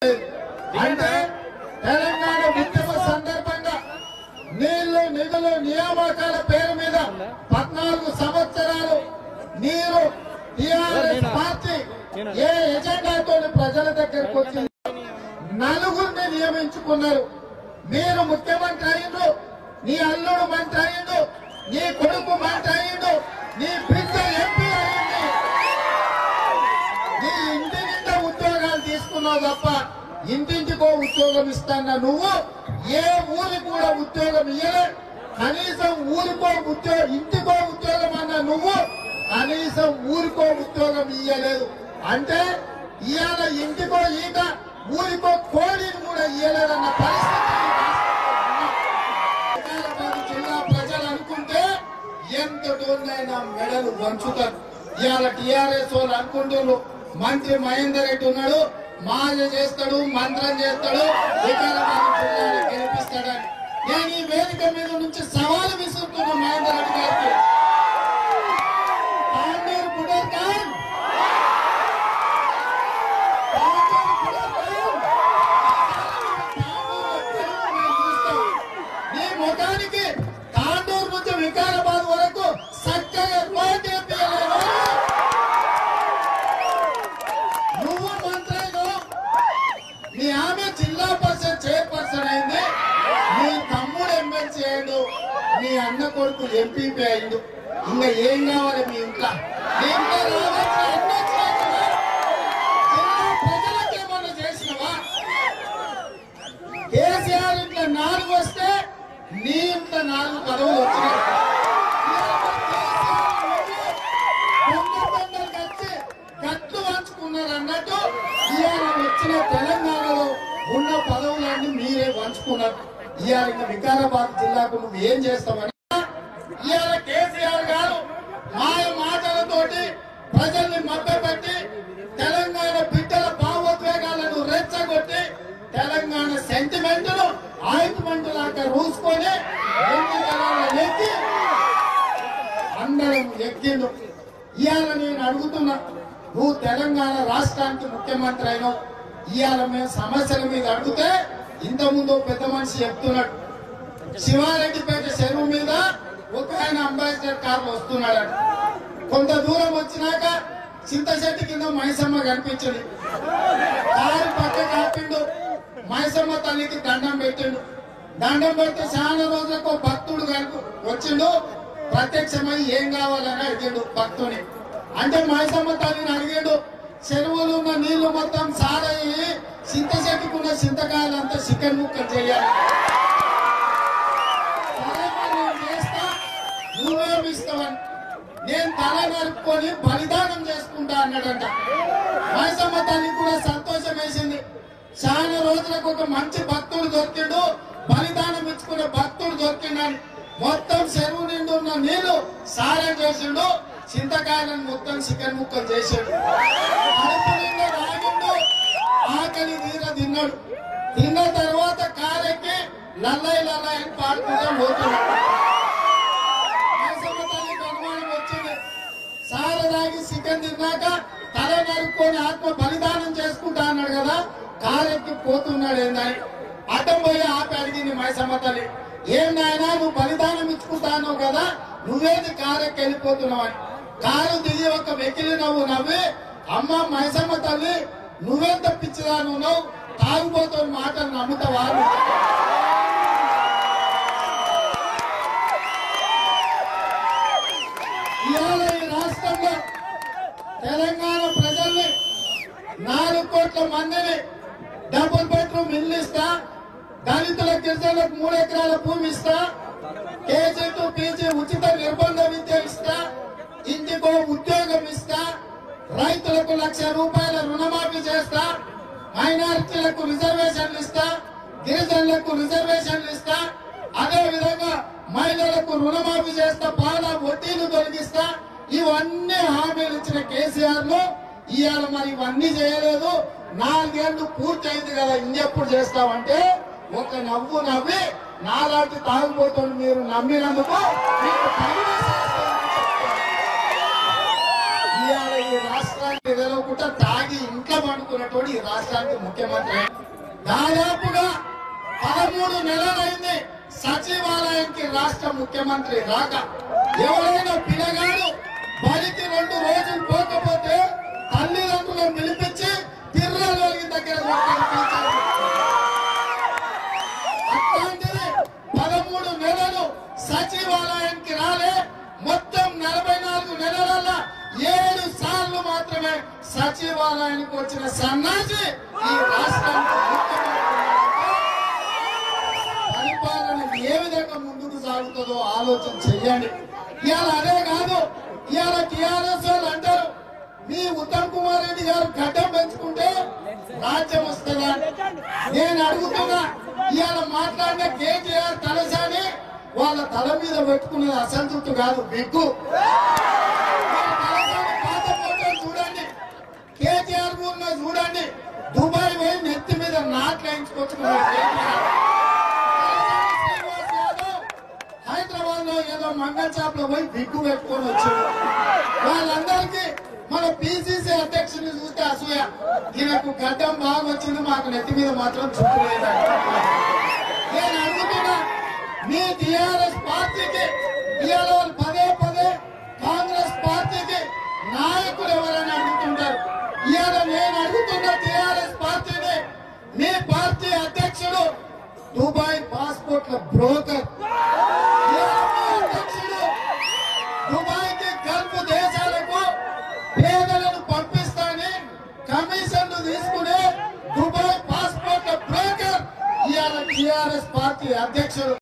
అంటే తెలంగాణ ఉద్యమ సందర్భంగా నీళ్లు నిధులు నియామకాల పేరు మీద పద్నాలుగు సంవత్సరాలు నీరు టిఆర్ఎస్ పార్టీ ఏ ఎజెండాతో ప్రజల దగ్గరకు వచ్చింది నలుగురిని నియమించుకున్నారు మీరు ముఖ్యమంత్రి అయ్యిండు నీ అల్లుడు మంత్రి అయ్యిండు నీ కొడుకు మంత్రి అయ్యిండు నీ బిడ్డ ఎంపీ అయ్యింది నీ ఇంటి నిండా ఉద్యోగాలు తీసుకున్నావు తప్ప ఇంటింటికో ఉద్యోగం ఇస్తాన్న నువ్వు ఏ ఊరికి కూడా ఉద్యోగం ఇయ్యలే కనీసం ఊరికో ఉద్యోగం ఇంటికో ఉద్యోగం అన్న నువ్వు కనీసం ఊరికో ఉద్యోగం ఇయ్యలేదు అంటే ఇవాళ ఇంటికో ఈట ఊరికో కోడిని కూడా ఇయ్యలేదన్న పరిస్థితి ఈ రాష్ట్రంలో ఉన్నది. జిల్లా ప్రజలు అనుకుంటే ఎంత డోర్నైనా మెడలు వంచుతారు ఇవాళ టిఆర్ఎస్ వాళ్ళు అనుకుంటున్నారు మంత్రి మహేందర్ రెడ్డి ఉన్నాడు మాజ చేస్తాడు మంత్రం చేస్తాడు వికారాబాద్ జిల్లాలో గెలిపిస్తాడని నేను ఈ వేదిక మీద నుంచి సవాలు విసురుతున్నా మహేందర్ రెడ్డి గారికి తాండూరు బుడర్ఖాన్ తాండూరు బుడర్ఖాన్ నీ ముఖానికి తాండూరు నుంచి వికారాబాద్ వరకు చక్కగా రోడ్ వేపియలేదు నువ్వు మంత్రిలో నీ ఆమె జిల్లా పరిషత్ చైర్పర్సన్ అయింది నీ తమ్ముడు ఎమ్మెల్సీ అయ్యాడు నీ అన్న కొడుకు ఎంపీపీ అయిండు ఇంకా ఏం కావాలి మీ ఇంట్లో నీ ఇంట్లో రావాల్సిన అన్ని వచ్చినాయి కదా? జిల్లా ప్రజలకేమన్నా చేసినవా కేసీఆర్ ఇంట్లో నాలుగు వస్తే నీ ఇంట్లో నాలుగు పదవులు వచ్చినాయి దొంగ వచ్చి కట్లు వంచుకున్నారు అన్నట్టు ఇవాళ వచ్చిన తెలంగాణలో ఉన్న పదవులన్నీ మీరే వంచుకున్నారు ఇవాళ ఇంకా వికారాబాద్ జిల్లాకు నువ్వు ఏం చేస్తావని ఇవాళ కేసీఆర్ గారు మాయ మాటలతోటి ప్రజల్ని మభ్యపెట్టి తెలంగాణ బిడ్డల భావోద్వేగాలను రెచ్చగొట్టి తెలంగాణ సెంటిమెంట్ ను ఆయింట్మెంట్ లాగా రూసుకొని ఎన్నికలలో నెగ్గి అందరం ఎక్కిండు ఇవాళ నేను అడుగుతున్నా నువ్వు తెలంగాణ రాష్ట్రానికి ముఖ్యమంత్రి అయినావు ఇవాళ మేము సమస్యల మీద అడిగితే ఇంత ముందు పెద్ద మనిషి చెప్తున్నాడు శివారెడ్డిపేట చెరువు మీద ఒక ఆయన అంబాసిడర్ కార్లు వస్తున్నాడట కొంత దూరం వచ్చినాక చింతశెట్టి కింద మైసమ్మ కనిపించింది కారు పక్క కాపిండు మైసమ్మ తల్లికి దండం పెట్టిండు దండం పెడితే చాలా రోజులకు ఓ భక్తుడు కనుక వచ్చిండు ప్రత్యక్షమై ఏం కావాలని అడిగాడు భక్తుని అంటే మైసమ్మ తల్లిని అడిగాడు చెరువులు ఉన్న నీళ్లు మొత్తం సారయ్యి చింతశెట్టుకున్న చింతకాయలంతా చికెన్ ముక్కలు చేయాలి సరే నేను చేస్తా నువ్వేమి ఇస్తావని నేను తల నరుక్కొని బలిదానం చేసుకుంటా అన్నాడంట మైసమ్మ తల్లి కూడా సంతోషం వేసింది చాలా రోజులకు ఒక మంచి భక్తుడు దొరికిండు బలిదానం ఇచ్చుకునే భక్తుడు దొరికిండని మొత్తం చెరువు నిండు ఉన్న నీళ్లు సారం చేసిండు చింతకాయలను మొత్తం చికెన్ ముక్కలు చేసాడు కడుపు నిండా రాగిండు ఆకలి తీర తిన్నాడు తిన్న తర్వాత కారెక్కి లల్లై లల్లై అని పాడుకుంటూ పోతున్నాడు మైసమ్మ తల్లికి అనుమానం వచ్చింది సారదాగి చికెన్ తిన్నాక తల నరుక్కొని ఆత్మ బలిదానం చేసుకుంటా అన్నాడు కదా కారెక్కి పోతున్నాడు ఏందని అడ్డం పోయి ఆపి అడిగింది మైసమ్మ తల్లి ఏం నాయనా నువ్వు బలిదానం ఇచ్చుకుంటా అన్నావు కదా నువ్వేది కారెక్కి వెళ్ళిపోతున్నావు అని కారు దిగి ఒక వెకిలి నవ్వు నవ్వి అమ్మ మైసమ్మ తల్లి నువ్వెంత పిచ్చిదా నువ్వు తాగుబోతున్న మాటలు నమ్ముతావా నువ్వు? ఇవాళ ఈ రాష్ట్రంలో తెలంగాణ ప్రజల్ని నాలుగు కోట్ల మందిని డబుల్ బెడ్రూమ్ ఇల్లు ఇస్తా దళితుల గిరిజనులకు మూడు ఎకరాల భూమి ఇస్తా కేజీ టు పీజీ ఉచిత నిర్బంధ విద్య ఇస్తా ఇంటికో ఉద్యోగం ఇస్తా రైతులకు లక్ష రూపాయల రుణమాఫీ చేస్తా మైనారిటీలకు రిజర్వేషన్లు ఇస్తా గిరిజనులకు రిజర్వేషన్లు ఇస్తా అదే విధంగా మహిళలకు రుణమాఫీ చేస్తా పాల వడ్డీలు తొలగిస్తా ఇవన్నీ హామీలు ఇచ్చిన కేసీఆర్ ను ఇవాళ మరి ఇవన్నీ చేయలేదు నాలుగేళ్లు పూర్తి అయింది కదా ఇంకెప్పుడు చేస్తామంటే ఒక నవ్వు నవ్వి నాలాంటి తాగుబోతుంది మీరు నమ్మినందుకు మీకు పని వేసేస్తామని చెప్తున్నా. ఇవాళ ఈ రాష్ట్రాన్ని తెలవకుండా తాగి ఇంట్లో పండుకున్నటువంటి ఈ రాష్ట్రానికి ముఖ్యమంత్రి దాదాపుగా పదమూడు నెలలైంది సచివాలయానికి రాష్ట్ర ముఖ్యమంత్రి రాక ఎవరైనా పిల్లగాడు బడికి రెండు రోజులు పోకపోతే తల్లిదండ్రులను పిలిపించి తిర్రలోకి దగ్గర కొట్టుకొని పిలిచారు. అట్లాంటిది పదమూడు నెలలు సచివాలయానికి రాలే మొత్తం నలభై నాలుగు నెలల ఏడు సార్లు మాత్రమే సచివాలయానికి వచ్చిన సన్నాసి ఈ రాష్ట్రానికి ముఖ్యమంత్రి పరిపాలన ఏ విధంగా ముందుకు సాగుతుందో ఆలోచన చెయ్యండి ఇవాళ అదే కాదు ఇవాళ టిఆర్ఎస్ వాళ్ళు అంటారు మీ ఉత్తమ్ కుమార్ రెడ్డి గారు గడ్డం పెంచుకుంటే రాజ్యం వస్తుందా నేను అడుగుతున్నా ఇవాళ మాట్లాడిన కేటీఆర్ తలసాని వాళ్ళ తల మీద పెట్టుకున్నది అసంతృప్తి కాదు బిగ్గు వాళ్ళ తలసాని పాత ఫోటోలు చూడండి కేటీఆర్ ఊరిలో చూడండి దుబాయ్ పోయి నెత్తి మీద నాట్లు వేయించుకొచ్చుకున్నారు కేటీఆర్ శ్రీనివాస్ యాదవ్ హైదరాబాద్ లో ఏదో మంగళ షాప్ లో పోయి బిగ్గు పెట్టుకొని వచ్చాడు వాళ్ళందరికీ మన పిసిసి అధ్యక్షుని చూస్తే అసూయ ఈయనకు గడ్డం బాగా వచ్చింది మాకు నెత్తి మీద మాత్రం చుట్టూ లేదండి నేను అడుగుతున్నా మీ టిఆర్ఎస్ పార్టీకి ఇవాళ వాళ్ళు పదే పదే కాంగ్రెస్ పార్టీకి నాయకులు ఎవరైనా అడుగుతుంటారు ఇవాళ నేను అడుగుతున్న టిఆర్ఎస్ పార్టీని మీ పార్టీ అధ్యక్షుడు దుబాయ్ పాస్పోర్ట్ల బ్రోకర్ ఇవాళ మీ అధ్యక్షుడు దుబాయ్కి గల్ఫ్ దేశాలకు పేదలను పంపిస్తానని కమిషన్లు తీసుకునే దుబాయ్ పాస్పోర్ట్ బ్రోకర్ ఇవాళ టిఆర్ఎస్ పార్టీ అధ్యక్షుడు